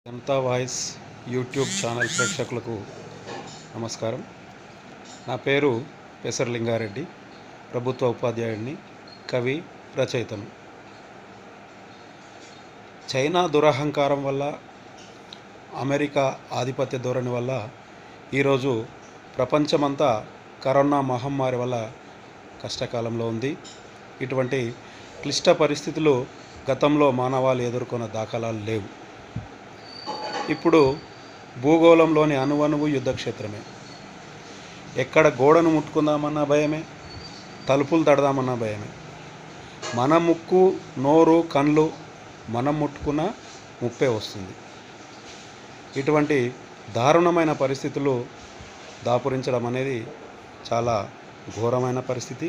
Janata voice YouTube channel ప్రేక్షకులకు నమస్కారం నా పేరు పెసరలింగారెడ్డి ప్రభుత్వ ఉపాధ్యాయుడిని కవి రచయితను చైనా దురహంకారం వల్ల అమెరికా ఆధిపత్య ధోరణి వల్ల ఈరోజు ప్రపంచమంతా కరోనా మహమ్మారి వల్ల కష్టకాలంలో ఉంది ఇటువంటి క్లిష్ట పరిస్థితులు గతంలో మానవాళి ఎదుర్కొన్న దాఖలాలు లేవు ఇప్పుడు భూగోళంలోని అణువణువు యుద్ధక్షేత్రమే ఎక్కడ గోడను ముట్టుకుందామన్నా భయమే తలుపులు తడదామన్నా భయమే మన ముక్కు నోరు కళ్ళు మనం ముట్టుకున్న ముప్పే వస్తుంది ఇటువంటి దారుణమైన పరిస్థితులు దాపురించడం అనేది చాలా ఘోరమైన పరిస్థితి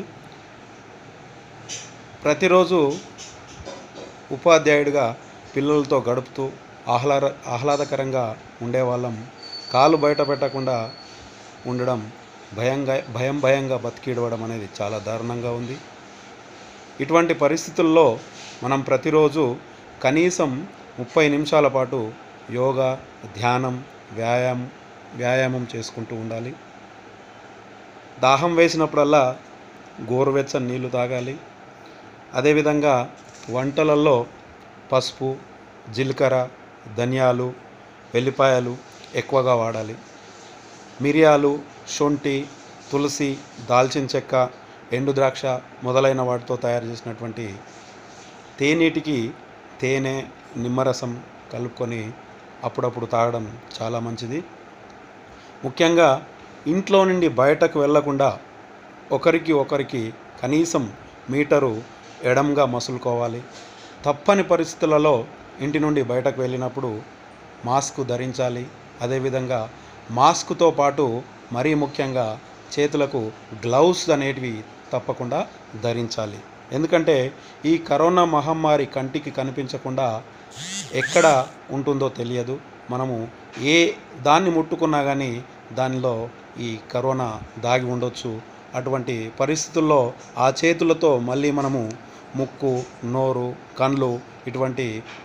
ప్రతిరోజు ఉపాధ్యాయుడిగా పిల్లలతో గడుపుతూ ఆహ్లాద ఆహ్లాదకరంగా ఉండేవాళ్ళం కాలు బయట పెట్టకుండా ఉండడం భయంగా భయం భయంగా బతికిడవడం అనేది చాలా దారుణంగా ఉంది ఇటువంటి పరిస్థితుల్లో మనం ప్రతిరోజు కనీసం ముప్పై నిమిషాల పాటు యోగా ధ్యానం వ్యాయామం వ్యాయామం చేసుకుంటూ ఉండాలి దాహం వేసినప్పుడల్లా గోరువెచ్చని నీళ్లు తాగాలి అదేవిధంగా వంటలలో పసుపు జీలకర్ర ధనియాలు వెల్లిపాయలు ఎక్కువగా వాడాలి మిరియాలు శొంఠి తులసి దాల్చిన చెక్క ఎండు ద్రాక్ష మొదలైన వాటితో తయారు చేసినటువంటి తేనీటికి తేనె నిమ్మరసం కలుపుకొని అప్పుడప్పుడు తాగడం చాలా మంచిది ముఖ్యంగా ఇంట్లో నుండి బయటకు వెళ్లకుండా ఒకరికి ఒకరికి కనీసం మీటరు ఎడంగా మసులుకోవాలి తప్పని పరిస్థితులలో ఇంటి నుండి బయటకు వెళ్ళినప్పుడు మాస్క్ ధరించాలి అదేవిధంగా మాస్క్తో పాటు మరీ ముఖ్యంగా చేతులకు గ్లౌస్ అనేటివి తప్పకుండా ధరించాలి ఎందుకంటే ఈ కరోనా మహమ్మారి కంటికి కనిపించకుండా ఎక్కడ ఉంటుందో తెలియదు మనము ఏ దాన్ని ముట్టుకున్నా కానీ దానిలో ఈ కరోనా దాగి ఉండొచ్చు అటువంటి పరిస్థితుల్లో ఆ చేతులతో మళ్ళీ మనము ముక్కు నోరు కళ్ళు ఇటువంటి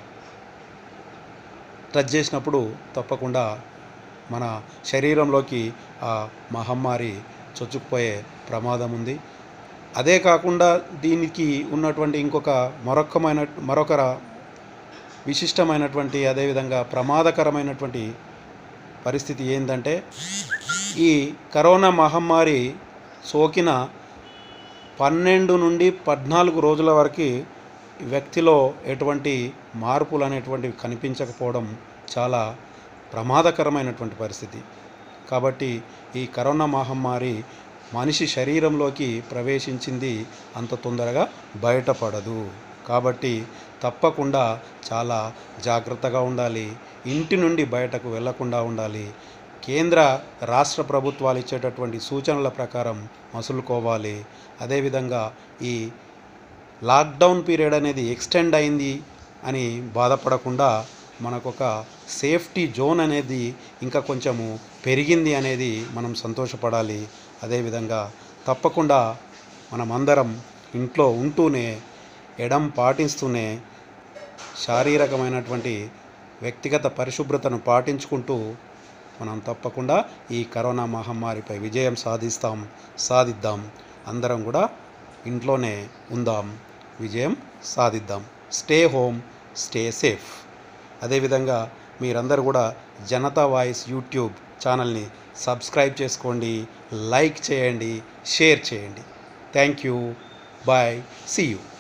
టచ్ చేసినప్పుడు తప్పకుండా మన శరీరంలోకి ఆ మహమ్మారి చొచ్చుకుపోయే ప్రమాదం ఉంది అదే కాకుండా దీనికి ఉన్నటువంటి ఇంకొక మరొకమైన మరొక విశిష్టమైనటువంటి అదేవిధంగా ప్రమాదకరమైనటువంటి పరిస్థితి ఏంటంటే ఈ కరోనా మహమ్మారి సోకిన పన్నెండు నుండి పద్నాలుగు రోజుల వరకు వ్యక్తిలో ఎటువంటి మార్పులు అనేటువంటివి కనిపించకపోవడం చాలా ప్రమాదకరమైనటువంటి పరిస్థితి కాబట్టి ఈ కరోనా మహమ్మారి మనిషి శరీరంలోకి ప్రవేశించింది అంత తొందరగా బయటపడదు కాబట్టి తప్పకుండా చాలా జాగ్రత్తగా ఉండాలి ఇంటి నుండి బయటకు వెళ్లకుండా ఉండాలి కేంద్ర రాష్ట్ర ప్రభుత్వాలు ఇచ్చేటటువంటి సూచనల ప్రకారం మసులుకోవాలి అదేవిధంగా ఈ లాక్డౌన్ పీరియడ్ అనేది ఎక్స్టెండ్ అయింది అని బాధపడకుండా మనకొక సేఫ్టీ జోన్ అనేది ఇంకా కొంచెము పెరిగింది అనేది మనం సంతోషపడాలి అదేవిధంగా తప్పకుండా మనమందరం ఇంట్లో ఉంటూనే ఎడం పాటిస్తూనే శారీరకమైనటువంటి వ్యక్తిగత పరిశుభ్రతను పాటించుకుంటూ మనం తప్పకుండా ఈ కరోనా మహమ్మారిపై విజయం సాధిస్తాం సాధిద్దాం అందరం కూడా ఇంట్లోనే ఉందాం విజయం సాధిద్దాం స్టే హోమ్ స్టే సేఫ్ అదేవిధంగా మీరందరూ కూడా జనతా వాయిస్ యూట్యూబ్ ఛానల్ని సబ్స్క్రైబ్ చేసుకోండి లైక్ చేయండి షేర్ చేయండి thank you bye see you